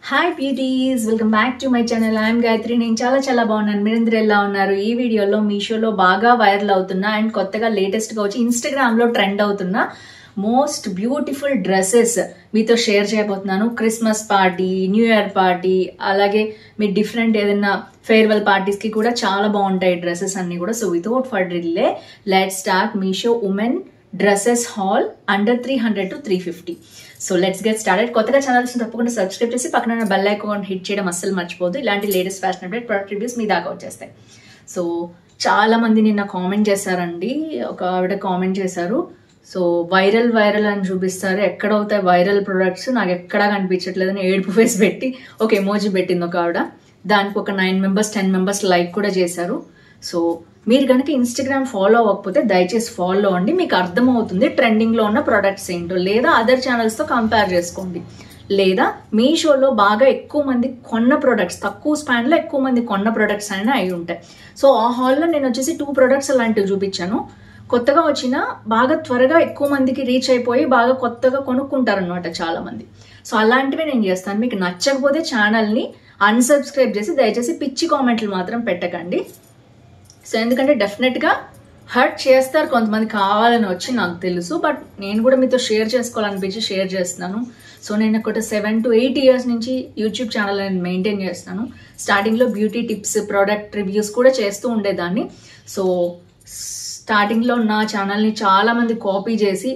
hi beauties welcome back to my channel I'm Gayatri నేను చాలా చాలా బాగున్నాను మీరందరూ ఎలా ఉన్నారు ఈ వీడియోలో మీషోలో బాగా వైరల్ అవుతున్న అండ్ కొత్తగా లేటెస్ట్గా వచ్చి ఇన్స్టాగ్రామ్లో ట్రెండ్ అవుతున్న మోస్ట్ బ్యూటిఫుల్ డ్రెస్సెస్ మీతో షేర్ చేయబోతున్నాను Christmas party new year party అలాగే మీ డిఫరెంట్ ఏదైనా ఫేర్వెల్ పార్టీస్కి కూడా చాలా బాగుంటాయి డ్రెస్సెస్ అన్ని కూడా so without for really let start Meesho women dresses haul under three hundred to three fifty so let's get started కొత్తగా ఛానల్స్ తప్పకుండా సబ్స్క్రైబ్ చేసి పక్కన బెల్ ఐకాన్ హిట్ చేయడం అస్సలు మర్చిపోదు ఇలాంటి latest fashion update product reviews మీ దాకా వచ్చేస్తాయి సో చాలా మంది నిన్న కామెంట్ చేశారండి ఒక ఆవిడ కామెంట్ చేశారు సో వైరల్ వైరల్ అని చూపిస్తారు ఎక్కడ అవుతాయి వైరల్ ప్రొడక్ట్స్ నాకు ఎక్కడా కనిపించట్లేదని ఏడుపు ఫేస్ పెట్టి ఒక ఎమోజీ పెట్టింది ఒక ఆవిడ దానికి ఒక nine members ten members like కూడా చేశారు సో మీరు కనుక ఇన్స్టాగ్రామ్ ఫాలో అవ్వకపోతే దయచేసి ఫాలో అండి మీకు అర్థమవుతుంది ట్రెండింగ్లో ఉన్న ప్రొడక్ట్స్ ఏంటో లేదా అదర్ ఛానల్స్తో కంపేర్ చేసుకోండి లేదా మీషోలో బాగా ఎక్కువ మంది కొన్న ప్రొడక్ట్స్ తక్కువ స్పాన్లో ఎక్కువ మంది కొన్న ప్రొడక్ట్స్ అయినా అయి ఉంటాయి సో ఆ హాల్లో నేను వచ్చేసి టూ ప్రొడక్ట్స్ అలాంటివి చూపించాను కొత్తగా వచ్చిన బాగా త్వరగా ఎక్కువ మందికి రీచ్ అయిపోయి బాగా కొత్తగా కొనుక్కుంటారనమాట చాలా మంది సో అలాంటివి నేను చేస్తాను మీకు నచ్చకపోతే ఛానల్ని అన్సబ్స్క్రైబ్ చేసి దయచేసి పిచ్చి కామెంట్లు మాత్రం పెట్టకండి సో ఎందుకంటే డెఫినెట్గా హర్ట్ చేస్తారు కొంతమంది కావాలని వచ్చి నాకు తెలుసు బట్ నేను కూడా మీతో షేర్ చేసుకోవాలనిపించి షేర్ చేస్తున్నాను సో నేను ఒక సెవెన్ టు ఎయిట్ ఇయర్స్ నుంచి యూట్యూబ్ ఛానల్ నేను మెయింటైన్ చేస్తాను స్టార్టింగ్లో బ్యూటీ టిప్స్ ప్రోడక్ట్ రివ్యూస్ కూడా చేస్తూ ఉండేదాన్ని సో స్టార్టింగ్లో నా ఛానల్ని చాలామంది కాపీ చేసి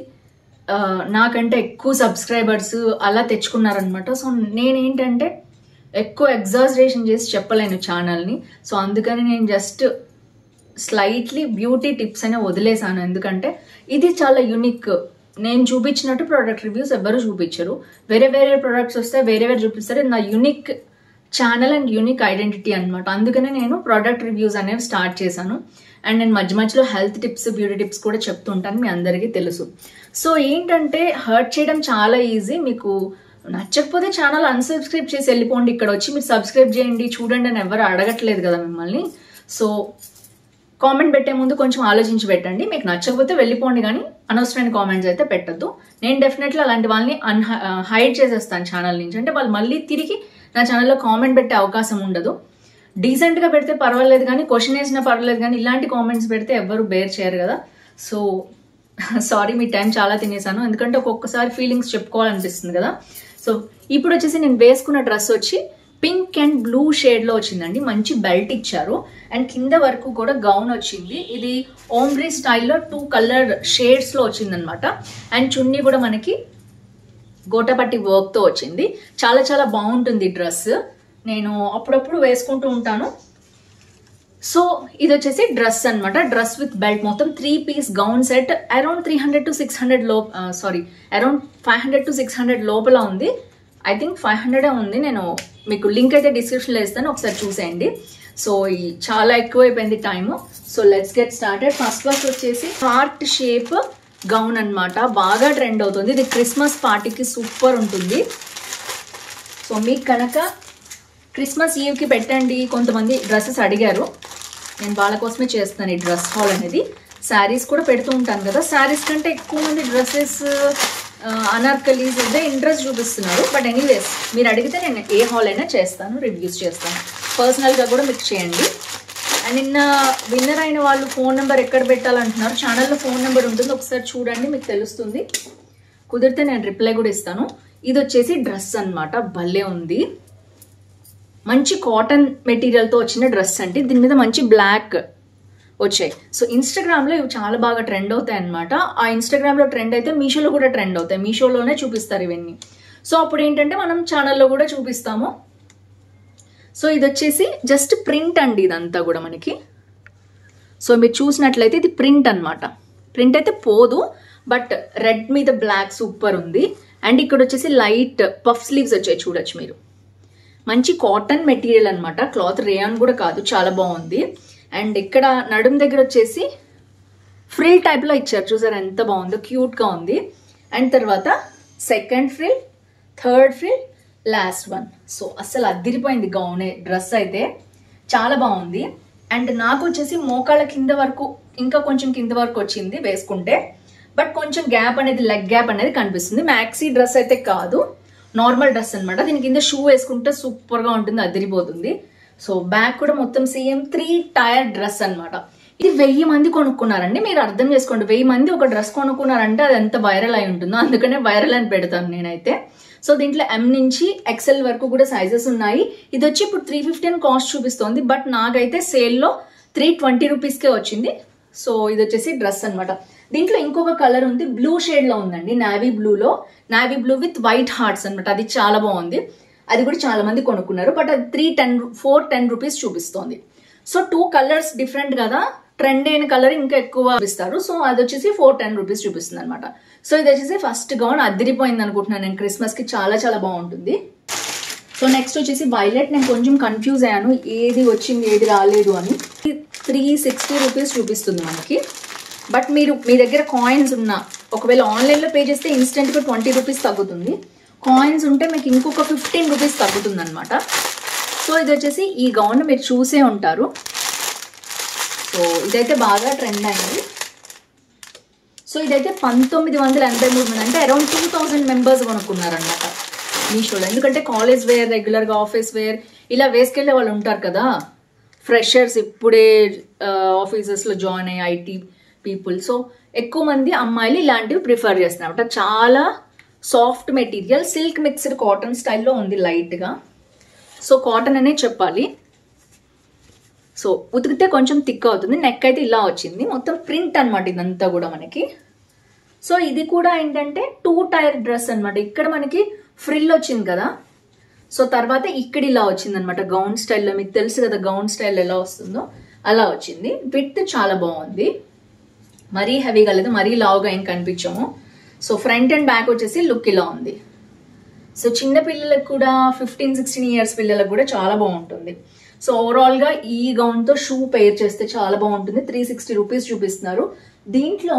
నాకంటే ఎక్కువ సబ్స్క్రైబర్స్ అలా తెచ్చుకున్నారనమాట సో నేనేంటంటే ఎక్కువ ఎగ్జాజరేషన్ చేసి చెప్పలేను ఛానల్ని సో అందుకని నేను జస్ట్ స్లైట్లీ బ్యూటీ టిప్స్ అనే వదిలేసాను ఎందుకంటే ఇది చాలా యునిక్ నేను చూపించినట్టు ప్రోడక్ట్ రివ్యూస్ ఎవ్వరు చూపించరు వేరే వేరే ప్రొడక్ట్స్ వస్తే వేరే వేరే చూపిస్తారు నా unique channel and unique identity అనమాట అందుకనే నేను ప్రోడక్ట్ రివ్యూస్ అనేవి స్టార్ట్ చేశాను అండ్ నేను మధ్య మధ్యలో హెల్త్ టిప్స్ బ్యూటీ టిప్స్ కూడా చెప్తుంటాను మీ అందరికీ తెలుసు సో ఏంటంటే హర్ట్ చేయడం చాలా ఈజీ మీకు నచ్చకపోతే ఛానల్ అన్సబ్స్క్రైబ్ చేసి వెళ్ళిపోండి ఇక్కడ వచ్చి మీరు సబ్స్క్రైబ్ చేయండి చూడండి అని ఎవరు అడగట్లేదు కదా మిమ్మల్ని సో కామెంట్ పెట్టే ముందు కొంచెం ఆలోచించి పెట్టండి మీకు నచ్చకపోతే వెళ్ళిపోండి కానీ అనవసరమైన కామెంట్స్ అయితే పెట్టద్దు నేను డెఫినెట్లీ అలాంటి వాళ్ళని అన్ హైడ్ చేసేస్తాను ఛానల్ నుంచి అంటే వాళ్ళు మళ్ళీ తిరిగి నా ఛానల్లో కామెంట్ పెట్టే అవకాశం ఉండదు డీసెంట్గా పెడితే పర్వాలేదు కానీ క్వశ్చన్ వేసినా పర్వాలేదు కానీ ఇలాంటి కామెంట్స్ పెడితే ఎవ్వరు బేర్ చేయరు కదా సో సారీ మీ టైం చాలా తినేసాను ఎందుకంటే ఒక్కొక్కసారి ఫీలింగ్స్ చెప్పుకోవాలనిపిస్తుంది కదా సో ఇప్పుడు వచ్చేసి నేను వేసుకున్న డ్రెస్ వచ్చి పింక్ అండ్ బ్లూ షేడ్లో వచ్చిందండి మంచి బెల్ట్ ఇచ్చారు అండ్ కింద వరకు కూడా గౌన్ వచ్చింది ఇది ఓమ్బ్రీ స్టైల్లో టూ కలర్ షేడ్స్లో వచ్చిందనమాట అండ్ చున్నీ కూడా మనకి గోటపట్టి వర్క్తో వచ్చింది చాలా చాలా బాగుంటుంది డ్రెస్ నేను అప్పుడప్పుడు వేసుకుంటూ ఉంటాను సో ఇది వచ్చేసి డ్రెస్ అనమాట డ్రెస్ విత్ బెల్ట్ మొత్తం three piece gown set around three hundred to six hundred లో sorry around five hundred to six hundred లోపల ఉంది ఐ థింక్ ఫైవ్ హండ్రెడే ఉంది నేను మీకు లింక్ అయితే డిస్క్రిప్షన్లో ఇస్తాను ఒకసారి చూసేయండి సో చాలా ఎక్కువైపోయింది time so let's get started first first వచ్చేసి హార్ట్ షేప్ గౌన్ అనమాట బాగా ట్రెండ్ అవుతుంది ఇది క్రిస్మస్ పార్టీకి సూపర్ ఉంటుంది సో మీకు కనుక క్రిస్మస్ ఈవ్కి పెట్టండి కొంతమంది డ్రెస్సెస్ అడిగారు నేను వాళ్ళ కోసమే చేస్తాను ఈ డ్రెస్ హాల్ అనేది శారీస్ కూడా పెడుతూ ఉంటాను కదా శారీస్ కంటే ఎక్కువ మంది డ్రెస్సెస్ అనార్కలీస్ ఇదే ఇంట్రెస్ట్ చూపిస్తున్నారు బట్ ఎనీవేస్ మీరు అడిగితే నేను ఏ హాల్ అయినా చేస్తాను రివ్యూస్ చేస్తాను పర్సనల్గా కూడా మీకు చేయండి అండ్ నిన్న విన్నర్ అయిన వాళ్ళు ఫోన్ నెంబర్ ఎక్కడ పెట్టాలంటున్నారు ఛానల్లో ఫోన్ నెంబర్ ఉంటుంది ఒకసారి చూడండి మీకు తెలుస్తుంది కుదిరితే నేను రిప్లై కూడా ఇస్తాను ఇది వచ్చేసి డ్రెస్ అనమాట భలే ఉంది మంచి కాటన్ మెటీరియల్తో వచ్చిన డ్రెస్ అంటే దీని మీద మంచి బ్లాక్ వచ్చాయి సో ఇన్స్టాగ్రామ్లో ఇవి చాలా బాగా ట్రెండ్ అవుతాయి అనమాట ఆ ఇన్స్టాగ్రామ్లో ట్రెండ్ అయితే మీషోలో కూడా ట్రెండ్ అవుతాయి మీషోలోనే చూపిస్తారు ఇవన్నీ సో అప్పుడు ఏంటంటే మనం ఛానల్లో కూడా చూపిస్తాము సో ఇది వచ్చేసి జస్ట్ ప్రింట్ అండి ఇదంతా కూడా మనకి సో మీరు చూసినట్లయితే ఇది ప్రింట్ అనమాట ప్రింట్ అయితే పోదు బట్ రెడ్ మీద బ్లాక్ సూపర్ ఉంది అండ్ ఇక్కడ వచ్చేసి లైట్ పఫ్ స్లీవ్స్ వచ్చాయి చూడొచ్చు మీరు మంచి కాటన్ మెటీరియల్ అనమాట క్లాత్ రేయాన్ కూడా కాదు చాలా బాగుంది అండ్ ఇక్కడ నడుం దగ్గర వచ్చేసి ఫ్రిల్ టైప్లో ఇచ్చారు చూసారు ఎంత బాగుందో క్యూట్గా ఉంది అండ్ తర్వాత second frill third frill last one so అస్సలు అదిరిపోయింది గౌన్ డ్రెస్ అయితే చాలా బాగుంది అండ్ నాకు వచ్చేసి మోకాళ్ళ కింద వరకు ఇంకా కొంచెం కింద వరకు వచ్చింది వేసుకుంటే బట్ కొంచెం గ్యాప్ అనేది లెగ్ గ్యాప్ అనేది కనిపిస్తుంది మ్యాక్సీ డ్రెస్ అయితే కాదు నార్మల్ డ్రెస్ అన్నమాట దీని కింద షూ వేసుకుంటే సూపర్ గా ఉంటుంది అదిరిపోతుంది సో బ్యాక్ కూడా మొత్తం సేమ్ త్రీ టైర్ డ్రెస్ అన్నమాట ఇది వెయ్యి మంది కొనుక్కున్నారండి మీరు అర్థం చేసుకోండి వెయ్యి మంది ఒక డ్రెస్ కొనుక్కున్నారంటే అది ఎంత వైరల్ అయి ఉంటుందో అందుకనే వైరల్ అని పెడతాను నేనైతే సో దీంట్లో ఎం నుంచి ఎక్సెల్ వరకు కూడా సైజెస్ ఉన్నాయి ఇది వచ్చి ఇప్పుడు త్రీ ఫిఫ్టీ కాస్ట్ చూపిస్తోంది బట్ నాకైతే సేల్లో త్రీ ట్వంటీ రూపీస్కే వచ్చింది సో ఇది వచ్చేసి డ్రెస్ అన్నమాట దీంట్లో ఇంకొక కలర్ ఉంది బ్లూ షేడ్ లో ఉందండి నావీ బ్లూలో navy blue with white hearts అన్నమాట అది చాలా బాగుంది అది కూడా చాలా మంది కొనుక్కున్నారు బట్ అది three ten four ten rupees చూపిస్తోంది సో టూ కలర్స్ డిఫరెంట్ కదా ట్రెండ్ అయిన కలర్ ఇంకా ఎక్కువ చూపిస్తారు సో అది వచ్చేసి ఫోర్ టెన్ రూపీస్ చూపిస్తుంది అనమాట సో ఇది వచ్చేసి ఫస్ట్ గౌన్ అదిరిపోయింది అనుకుంటున్నాను నేను క్రిస్మస్ కి చాలా చాలా బాగుంటుంది సో నెక్స్ట్ వచ్చేసి వైలెట్ నేను కొంచెం కన్ఫ్యూజ్ అయ్యాను ఏది వచ్చింది ఏది రాలేదు అని త్రీ సిక్స్టీ రూపీస్ చూపిస్తుంది మనకి బట్ మీరు మీ దగ్గర కాయిన్స్ ఉన్న ఒకవేళ ఆన్లైన్లో పే చేస్తే ఇన్స్టెంట్గా ట్వంటీ రూపీస్ తగ్గుతుంది కాయిన్స్ ఉంటే మీకు ఇంకొక ఫిఫ్టీన్ రూపీస్ తగ్గుతుంది అనమాట సో ఇది వచ్చేసి ఈ గౌన్ మీరు చూసే ఉంటారు సో ఇదైతే బాగా ట్రెండ్ అయింది సో ఇదైతే పంతొమ్మిది వందల ఎనభై మూడు మంది అంటే అరౌండ్ టూ థౌజండ్ మెంబర్స్ కొనుక్కున్నారనమాట మీషోలో ఎందుకంటే కాలేజ్ వేర్ రెగ్యులర్గా ఆఫీస్ వేర్ ఇలా వేసుకెళ్ళే వాళ్ళు ఉంటారు కదా ఫ్రెషర్స్ ఇప్పుడే ఆఫీసెస్లో జాయిన్ అయ్యే ఐటీ పీపుల్ సో ఎక్కువ మంది అమ్మాయిలు ఇలాంటివి ప్రిఫర్ చేస్తున్నారు చాలా soft material silk mixed cotton స్టైల్లో ఉంది లైట్గా సో కాటన్ అనే చెప్పాలి సో ఉతికితే కొంచెం థిక్ అవుతుంది నెక్ అయితే ఇలా వచ్చింది మొత్తం ప్రింట్ అనమాట ఇదంతా కూడా మనకి సో ఇది కూడా ఏంటంటే టూ టైర్ డ్రెస్ అనమాట ఇక్కడ మనకి ఫ్రిల్ వచ్చింది కదా సో తర్వాత ఇక్కడ ఇలా వచ్చింది అనమాట గౌన్ స్టైల్లో మీకు తెలుసు కదా గౌన్ స్టైల్ ఎలా వస్తుందో అలా వచ్చింది విత్ చాలా బాగుంది మరీ హెవీగా లేదు మరీ లావుగా ఏం కనిపించము సో ఫ్రంట్ అండ్ బ్యాక్ వచ్చేసి లుక్ ఇలా ఉంది సో చిన్న పిల్లలకు కూడా ఫిఫ్టీన్ సిక్స్టీన్ ఇయర్స్ పిల్లలకు కూడా చాలా బాగుంటుంది సో ఓవరాల్ గా ఈ గౌన్ తో షూ పేర్ చేస్తే చాలా బాగుంటుంది త్రీ సిక్స్టీ రూపీస్ చూపిస్తున్నారు దీంట్లో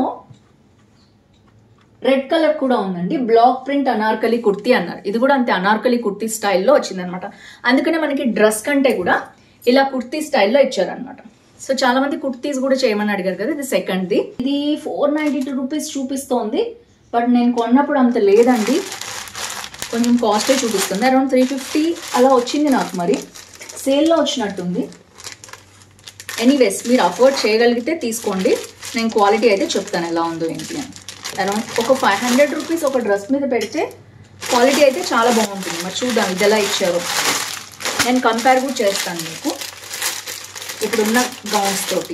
రెడ్ కలర్ కూడా ఉందండి బ్లాక్ ప్రింట్ అనార్కలి కుర్తీ అన్నారు ఇది కూడా అంతే అనార్కలి కుర్తీ స్టైల్లో వచ్చింది అనమాట అందుకనే మనకి డ్రెస్ కంటే కూడా ఇలా కుర్తీ స్టైల్లో ఇచ్చారనమాట సో చాలా మంది కుర్తీస్ కూడా చేయమని అడిగారు కదా ఇది సెకండ్ది ఇది ఫోర్ నైన్టీ టూ రూపీస్ చూపిస్తోంది బట్ నేను కొన్నప్పుడు అంత లేదండి కొంచెం కాస్టే చూపిస్తుంది అరౌండ్ త్రీ ఫిఫ్టీ అలా వచ్చింది నాకు మరి సేల్లో వచ్చినట్టుంది ఎనీవేస్ మీరు అఫోర్డ్ చేయగలిగితే తీసుకోండి నేను క్వాలిటీ అయితే చెప్తాను ఎలా ఉందో ఏంటి అని అరౌండ్ ఒక ఫైవ్ హండ్రెడ్ రూపీస్ ఒక డ్రెస్ మీద పెడితే క్వాలిటీ అయితే చాలా బాగుంటుంది మరి చూద్దాం ఇది ఎలా ఇచ్చారో నేను కంపేర్ కూడా చేస్తాను మీకు ఇప్పుడున్న గౌన్స్ తోటి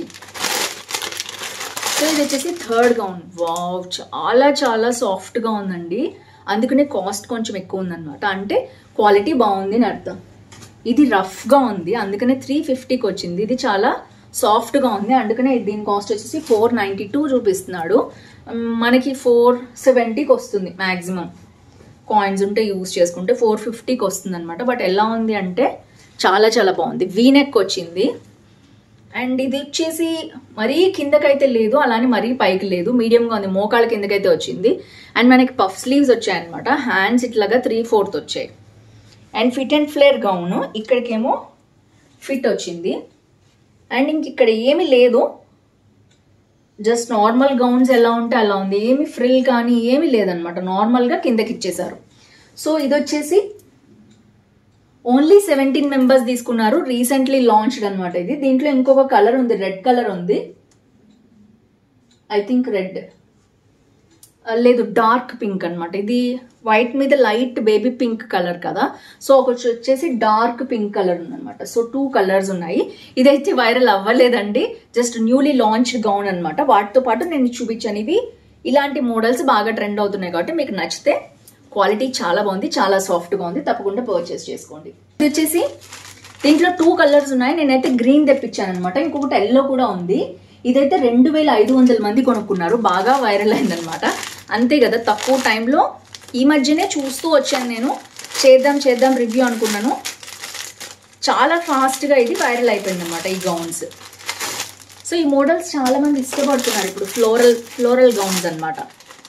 సో ఇది వచ్చేసి థర్డ్ గౌన్ వావ్ చాలా చాలా సాఫ్ట్గా ఉందండి అందుకనే కాస్ట్ కొంచెం ఎక్కువ ఉందన్నమాట అంటే క్వాలిటీ బాగుంది అని అర్థం ఇది రఫ్గా ఉంది అందుకనే త్రీ ఫిఫ్టీకి వచ్చింది ఇది చాలా సాఫ్ట్గా ఉంది అందుకనే దీని కాస్ట్ వచ్చేసి ఫోర్ నైంటీ టూ చూపిస్తున్నాడు మ్, మనకి ఫోర్ సెవెంటీకి వస్తుంది మ్యాక్సిమం కాయిన్స్ ఉంటే యూస్ చేసుకుంటే ఫోర్ ఫిఫ్టీకి వస్తుంది అనమాట బట్ ఎలా ఉంది అంటే చాలా చాలా బాగుంది వీనెక్ వచ్చింది అండ్ ఇది వచ్చేసి మరీ కిందకైతే లేదు అలానే మరీ పైకి లేదు మీడియంగా ఉంది మోకాళ్ళ కిందకైతే వచ్చింది అండ్ మనకి పఫ్ స్లీవ్స్ వచ్చాయి అనమాట హ్యాండ్స్ ఇట్లాగా త్రీ ఫోర్త్ వచ్చాయి and fit and flare gown ఇక్కడికేమో ఫిట్ వచ్చింది అండ్ ఇంక ఇక్కడ ఏమీ లేదు జస్ట్ నార్మల్ గౌన్స్ ఎలా ఉంటే అలా ఉంది ఏమి ఫ్రిల్ కానీ ఏమీ లేదనమాట నార్మల్గా కిందకి ఇచ్చేసారు సో ఇది వచ్చేసి ఓన్లీ సెవెంటీన్ మెంబర్స్ తీసుకున్నారు రీసెంట్లీ లాంచ్డ్ అనమాట ఇది దీంట్లో ఇంకొక కలర్ ఉంది రెడ్ కలర్ ఉంది ఐ థింక్ రెడ్ లేదు డార్క్ పింక్ అన్నమాట ఇది వైట్ మీద లైట్ బేబీ పింక్ కలర్ కదా సో ఒకటి వచ్చేసి డార్క్ పింక్ కలర్ ఉందన్నమాట సో టూ కలర్స్ ఉన్నాయి ఇదైతే వైరల్ అవ్వలేదండి జస్ట్ న్యూలీ లాంచ్డ్ గౌన్ అన్నమాట వాటితో పాటు నేను చూపించాను ఇవి ఇలాంటి మోడల్స్ బాగా ట్రెండ్ అవుతున్నాయి కాబట్టి మీకు నచ్చితే క్వాలిటీ చాలా బాగుంది చాలా సాఫ్ట్గా ఉంది తప్పకుండా పర్చేస్ చేసుకోండి ఇది వచ్చేసి దీంట్లో టూ కలర్స్ ఉన్నాయి నేనైతే గ్రీన్ తెప్పించాను అనమాట ఇంకొకటి ఎల్లో కూడా ఉంది ఇదైతే రెండు వేల ఐదు వందల మంది కొనుక్కున్నారు బాగా వైరల్ అయిందనమాట అంతే కదా తక్కువ టైంలో ఈ మధ్యనే చూస్తూ వచ్చాను నేను చేద్దాం చేద్దాం రివ్యూ అనుకున్నాను చాలా ఫాస్ట్గా ఇది వైరల్ అయిపోయింది అనమాట ఈ గౌన్స్ సో ఈ మోడల్స్ చాలా మంది ఇష్టపడుతున్నారు ఇప్పుడు ఫ్లోరల్ ఫ్లోరల్ గౌన్స్ అన్నమాట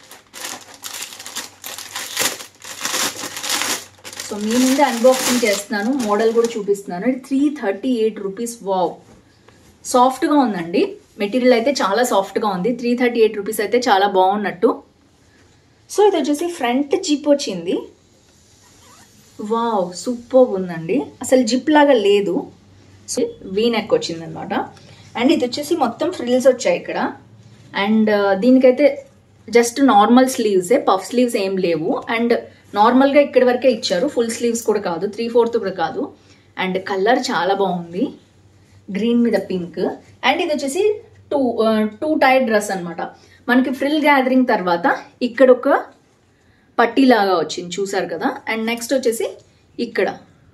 సో మీ ముందే అన్బాక్సింగ్ చేస్తున్నాను మోడల్ కూడా చూపిస్తున్నాను ఇది three thirty eight rupees wow సాఫ్ట్గా ఉందండి మెటీరియల్ అయితే చాలా సాఫ్ట్గా ఉంది త్రీ థర్టీ ఎయిట్ రూపీస్ అయితే చాలా బాగున్నట్టు సో ఇది వచ్చేసి ఫ్రంట్ జిప్ వచ్చింది వావ్ సూపర్ ఉందండి అసలు జిప్ లాగా లేదు వీ నెక్ వచ్చింది అనమాట అండ్ ఇది వచ్చేసి మొత్తం ఫ్రిల్స్ వచ్చాయి ఇక్కడ అండ్ దీనికైతే జస్ట్ నార్మల్ స్లీవ్సే పఫ్ స్లీవ్స్ ఏం లేవు అండ్ నార్మల్గా ఇక్కడి వరకే ఇచ్చారు ఫుల్ స్లీవ్స్ కూడా కాదు త్రీ ఫోర్త్ కూడా కాదు అండ్ కలర్ చాలా బాగుంది గ్రీన్ మీద పింక్ అండ్ ఇది వచ్చేసి టూ టూ టైర్ డ్రెస్ అనమాట మనకి ఫ్రిల్ గ్యాదరింగ్ తర్వాత ఇక్కడ ఒక పట్టీలాగా వచ్చింది చూసారు కదా అండ్ నెక్స్ట్ వచ్చేసి ఇక్కడ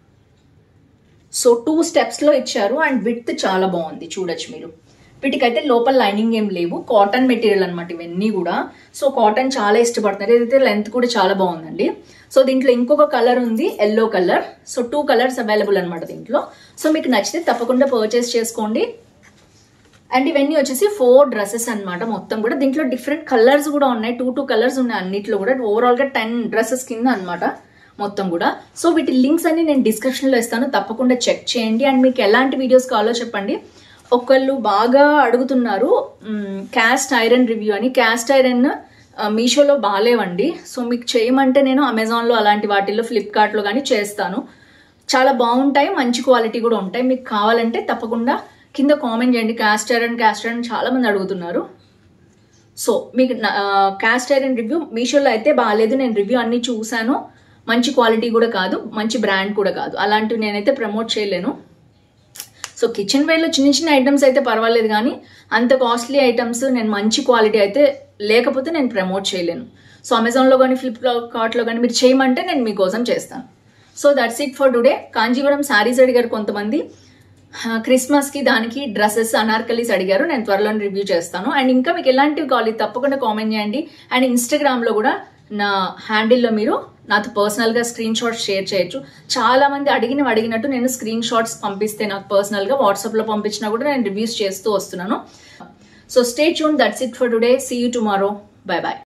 సో టూ స్టెప్స్లో ఇచ్చారు అండ్ విత్ చాలా బాగుంది చూడొచ్చు మీరు వీటికైతే లోపల లైనింగ్ ఏం లేవు కాటన్ మెటీరియల్ అనమాట ఇవన్నీ కూడా సో కాటన్ చాలా ఇష్టపడుతున్నారు ఏదైతే లెంత్ కూడా చాలా బాగుందండి సో దీంట్లో ఇంకొక కలర్ ఉంది yellow colour so two colours available అనమాట దీంట్లో సో మీకు నచ్చితే తప్పకుండా పర్చేస్ చేసుకోండి అండ్ ఇవన్నీ వచ్చేసి ఫోర్ డ్రెస్సెస్ అన్నమాట మొత్తం కూడా దీంట్లో డిఫరెంట్ కలర్స్ కూడా ఉన్నాయి టూ టూ కలర్స్ ఉన్నాయి అన్నిట్లో కూడా ఓవరాల్ గా టెన్ డ్రెస్సెస్ కింద అన్నమాట మొత్తం కూడా సో వీటి లింక్స్ అన్ని నేను డిస్క్రిప్షన్ లో ఇస్తాను తప్పకుండా చెక్ చేయండి అండ్ మీకు ఎలాంటి వీడియోస్ కావాలో చెప్పండి ఒకళ్ళు బాగా అడుగుతున్నారు క్యాస్ట్ ఐరన్ రివ్యూ అని క్యాస్ట్ ఐరన్ మీషోలో బాగాలేవండి సో మీకు చేయమంటే నేను అమెజాన్లో అలాంటి వాటిల్లో ఫ్లిప్కార్ట్లో కానీ చేస్తాను చాలా బాగుంటాయి మంచి క్వాలిటీ కూడా ఉంటాయి మీకు కావాలంటే తప్పకుండా కింద కామెంట్ చేయండి క్యాస్ట్ ఐరన్ క్యాస్ట్ ఐరన్ చాలా మంది అడుగుతున్నారు సో మీకు క్యాస్ట్ ఐరన్ రివ్యూ మీషోలో అయితే బాగాలేదు నేను రివ్యూ అన్ని చూశాను మంచి క్వాలిటీ కూడా కాదు మంచి బ్రాండ్ కూడా కాదు అలాంటివి నేనైతే ప్రమోట్ చేయలేను సో కిచెన్ వేర్లో చిన్న చిన్న ఐటమ్స్ అయితే పర్వాలేదు కానీ అంత కాస్ట్లీ ఐటమ్స్ నేను మంచి క్వాలిటీ అయితే లేకపోతే నేను ప్రమోట్ చేయలేను సో అమెజాన్లో కానీ ఫ్లిప్కార్ట్లో కానీ మీరు చేయమంటే నేను మీకోసం చేస్తాను so that's it for today Kanjeevaram saris అడిగారు కొంతమంది క్రిస్మస్కి దానికి డ్రెస్సెస్ అనార్కలీస్ అడిగారు నేను త్వరలో రివ్యూ చేస్తాను అండ్ ఇంకా మీకు ఎలాంటివి కావాలి తప్పకుండా కామెంట్ చేయండి అండ్ ఇన్స్టాగ్రామ్లో కూడా నా హ్యాండిల్లో మీరు నాతో పర్సనల్గా స్క్రీన్ షాట్స్ షేర్ చేయొచ్చు చాలా మంది అడిగినవి అడిగినట్టు నేను స్క్రీన్ షాట్స్ పంపిస్తే నాకు పర్సనల్గా వాట్సాప్లో పంపించినా కూడా నేను రివ్యూస్ చేస్తూ వస్తున్నాను సో స్టే చూన్ that's it for today see you tomorrow bye bye